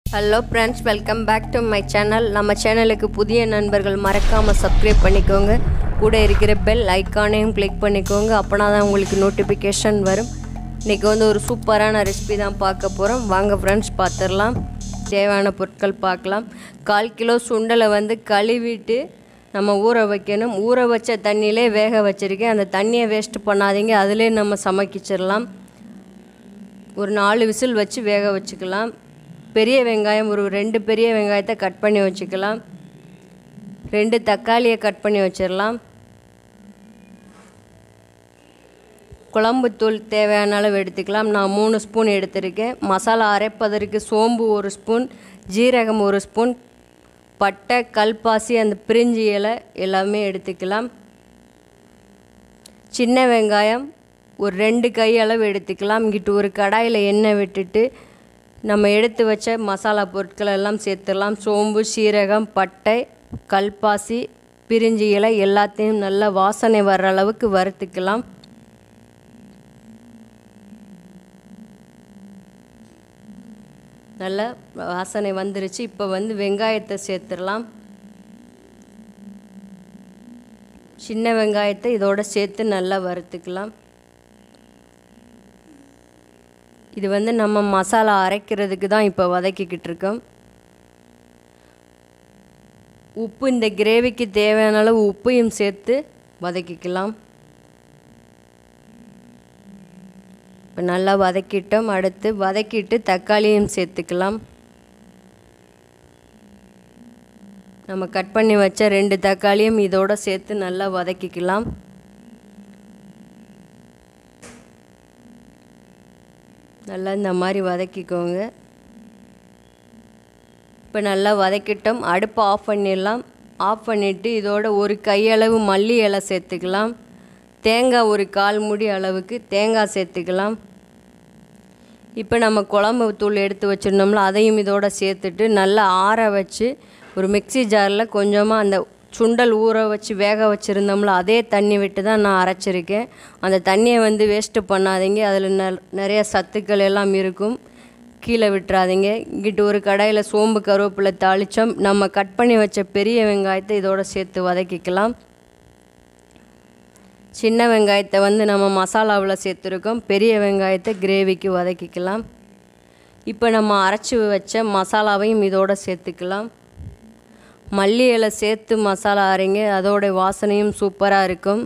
hello friends welcome back to my channel நம்ம சேனலுக்கு புதிய நண்பர்கள் மறக்காமல் சப்ஸ்கிரைப் பண்ணிக்கோங்க கூட இருக்கிற பெல் ஐக்கானையும் கிளிக் பண்ணிக்கோங்க அப்போனா தான் உங்களுக்கு நோட்டிஃபிகேஷன் வரும் இன்றைக்கி வந்து ஒரு சூப்பரான ரெசிபி தான் பார்க்க போகிறோம் வாங்க ஃப்ரெண்ட்ஸ் பார்த்துடலாம் தேவையான பொருட்கள் பார்க்கலாம் கால் கிலோ சுண்டலை வந்து கழுவிட்டு நம்ம ஊற வைக்கணும் ஊற வச்ச தண்ணியிலே வேக வச்சுருக்கேன் அந்த தண்ணியை வேஸ்ட் பண்ணாதீங்க அதிலே நம்ம சமைக்கிச்சிடலாம் ஒரு நாலு விசில் வச்சு வேக வச்சுக்கலாம் பெரிய வெங்காயம் ஒரு ரெண்டு பெரிய வெங்காயத்தை கட் பண்ணி வச்சுக்கலாம் ரெண்டு தக்காளியை கட் பண்ணி வச்சிடலாம் குழம்புத்தூள் தேவையான அளவு எடுத்துக்கலாம் நான் மூணு ஸ்பூன் எடுத்திருக்கேன் மசாலா அரைப்பதற்கு சோம்பு ஒரு ஸ்பூன் ஜீரகம் ஒரு ஸ்பூன் பட்டை கல்பாசி அந்த பிரிஞ்சி இலை எல்லாமே எடுத்துக்கலாம் சின்ன வெங்காயம் ஒரு ரெண்டு கை அளவு எடுத்துக்கலாம் இங்கிட்டு ஒரு கடாயில் எண்ணெய் விட்டுட்டு நம்ம எடுத்து வச்ச மசாலா பொருட்கள் எல்லாம் சேர்த்துடலாம் சோம்பு சீரகம் பட்டை கல்பாசி பிரிஞ்சி இலை எல்லாத்தையும் நல்லா வாசனை வர்ற அளவுக்கு வறுத்துக்கலாம் நல்ல வாசனை வந்துருச்சு இப்போ வந்து வெங்காயத்தை சேர்த்துடலாம் சின்ன வெங்காயத்தை இதோட சேர்த்து நல்லா வறுத்துக்கலாம் இது வந்து நம்ம மசாலா அரைக்கிறதுக்கு தான் இப்போ வதக்கிக்கிட்டு இருக்கோம் உப்பு இந்த கிரேவிக்கு தேவையான அளவு உப்பையும் சேர்த்து வதக்கிக்கலாம் இப்போ நல்லா வதக்கிட்டோம் அடுத்து வதக்கிட்டு தக்காளியும் சேர்த்துக்கலாம் நம்ம கட் பண்ணி வச்ச ரெண்டு தக்காளியும் இதோட சேர்த்து நல்லா வதக்கிக்கலாம் நல்லா இந்த மாதிரி வதக்கிக்கோங்க இப்போ நல்லா வதக்கிட்டோம் அடுப்பை ஆஃப் பண்ணிடலாம் ஆஃப் பண்ணிவிட்டு இதோட ஒரு கையளவு மல்லி இலை சேர்த்துக்கலாம் தேங்காய் ஒரு கால் முடி அளவுக்கு தேங்காய் சேர்த்துக்கலாம் இப்போ நம்ம குழம்பு தூள் எடுத்து வச்சுருந்தோம்ல அதையும் இதோட சேர்த்துட்டு நல்லா ஆற வச்சு ஒரு மிக்சி ஜாரில் கொஞ்சமாக அந்த சுண்டல் ஊற வச்சு வேக வச்சுருந்தோம்ல அதே தண்ணி விட்டு தான் நான் அரைச்சிருக்கேன் அந்த தண்ணியை வந்து வேஸ்ட்டு பண்ணாதீங்க அதில் ந நிறைய சத்துக்கள் எல்லாம் இருக்கும் கீழே விட்டுறாதீங்க இங்கிட்டு ஒரு கடாயில் சோம்பு கருவேப்பிலை தாளித்தோம் நம்ம கட் பண்ணி வச்ச பெரிய வெங்காயத்தை இதோட சேர்த்து வதக்கிக்கலாம் சின்ன வெங்காயத்தை வந்து நம்ம மசாலாவில் சேர்த்துருக்கோம் பெரிய வெங்காயத்தை கிரேவிக்கு வதக்கிக்கலாம் இப்போ நம்ம அரைச்சி வச்ச மசாலாவையும் இதோட சேர்த்துக்கலாம் மல்லி இலை சேர்த்து மசாலா அரைங்க அதோட வாசனையும் சூப்பராக இருக்கும்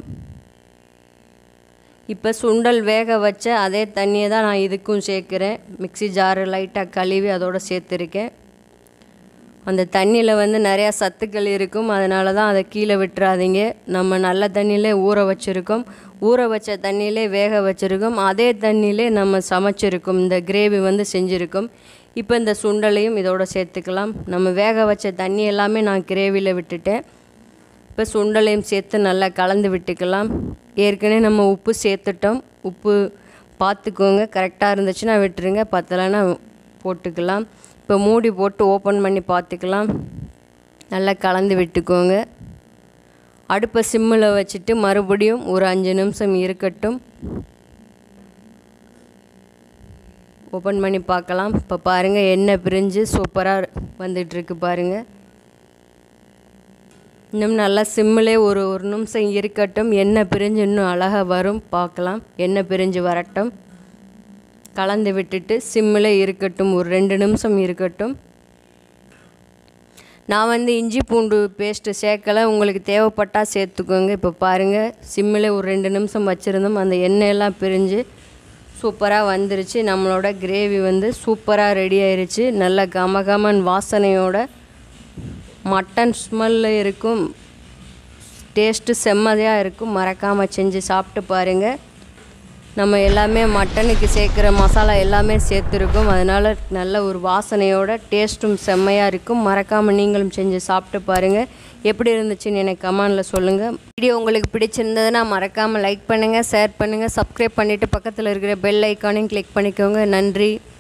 இப்போ சுண்டல் வேக வச்ச அதே தண்ணியை தான் நான் இதுக்கும் சேர்க்குறேன் மிக்சி ஜாரு லைட்டாக கழுவி அதோடு சேர்த்துருக்கேன் அந்த தண்ணியில் வந்து நிறையா சத்துக்கள் இருக்கும் அதனால தான் அதை கீழே விட்டுறாதீங்க நம்ம நல்ல தண்ணியிலே ஊற வச்சுருக்கோம் ஊற வச்ச தண்ணியிலே வேக வச்சுருக்கோம் அதே தண்ணியிலே நம்ம சமைச்சிருக்கோம் இந்த கிரேவி வந்து செஞ்சுருக்கோம் இப்போ இந்த சுண்டலையும் இதோட சேர்த்துக்கலாம் நம்ம வேக வச்ச தண்ணி எல்லாமே நான் கிரேவியில் விட்டுட்டேன் இப்போ சுண்டலையும் சேர்த்து நல்லா கலந்து விட்டுக்கலாம் ஏற்கனவே நம்ம உப்பு சேர்த்துட்டோம் உப்பு பார்த்துக்கோங்க கரெக்டாக இருந்துச்சுன்னா விட்டுருங்க பத்தலைன்னா போட்டுக்கலாம் இப்போ மூடி போட்டு ஓப்பன் பண்ணி பார்த்துக்கலாம் நல்லா கலந்து விட்டுக்கோங்க அடுப்பை சிம்மில் வச்சுட்டு மறுபடியும் ஒரு அஞ்சு நிமிஷம் இருக்கட்டும் ஓப்பன் பண்ணி பார்க்கலாம் இப்போ பாருங்கள் எண்ணெய் பிரிஞ்சு சூப்பராக வந்துட்டுருக்கு பாருங்கள் இன்னும் நல்லா சிம்மிலே ஒரு ஒரு நிமிஷம் இருக்கட்டும் எண்ணெய் பிரிஞ்சு இன்னும் அழகாக வரும் பார்க்கலாம் எண்ணெய் பிரிஞ்சு வரட்டும் கலந்து விட்டுட்டு சிம்மில் இருக்கட்டும் ஒரு ரெண்டு நிமிஷம் இருக்கட்டும் நான் வந்து இஞ்சி பூண்டு பேஸ்ட்டு சேர்க்கலை உங்களுக்கு தேவைப்பட்டால் சேர்த்துக்கோங்க இப்போ பாருங்கள் சிம்மில் ஒரு ரெண்டு நிமிஷம் வச்சுருந்தோம் அந்த எண்ணெயெல்லாம் பிரிஞ்சு சூப்பராக வந்துருச்சு நம்மளோட கிரேவி வந்து சூப்பராக ரெடி ஆயிருச்சு நல்ல கம கமன் வாசனையோட மட்டன் ஸ்மெல்லில் இருக்கும் டேஸ்ட்டு செம்மதியாக இருக்கும் மறக்காமல் செஞ்சு சாப்பிட்டு பாருங்கள் நம்ம எல்லாமே மட்டனுக்கு சேர்க்குற மசாலா எல்லாமே சேர்த்துருக்கோம் அதனால் நல்ல ஒரு வாசனையோட டேஸ்ட்டும் செம்மையாக இருக்கும் மறக்காமல் நீங்களும் செஞ்சு சாப்பிட்டு பாருங்கள் எப்படி இருந்துச்சுன்னு எனக்கு கமெண்டில் சொல்லுங்கள் வீடியோ உங்களுக்கு பிடிச்சிருந்ததுன்னா மறக்காமல் லைக் பண்ணுங்கள் ஷேர் பண்ணுங்கள் சப்ஸ்கிரைப் பண்ணிவிட்டு பக்கத்தில் இருக்கிற பெல் ஐக்கானையும் கிளிக் பண்ணிக்கோங்க நன்றி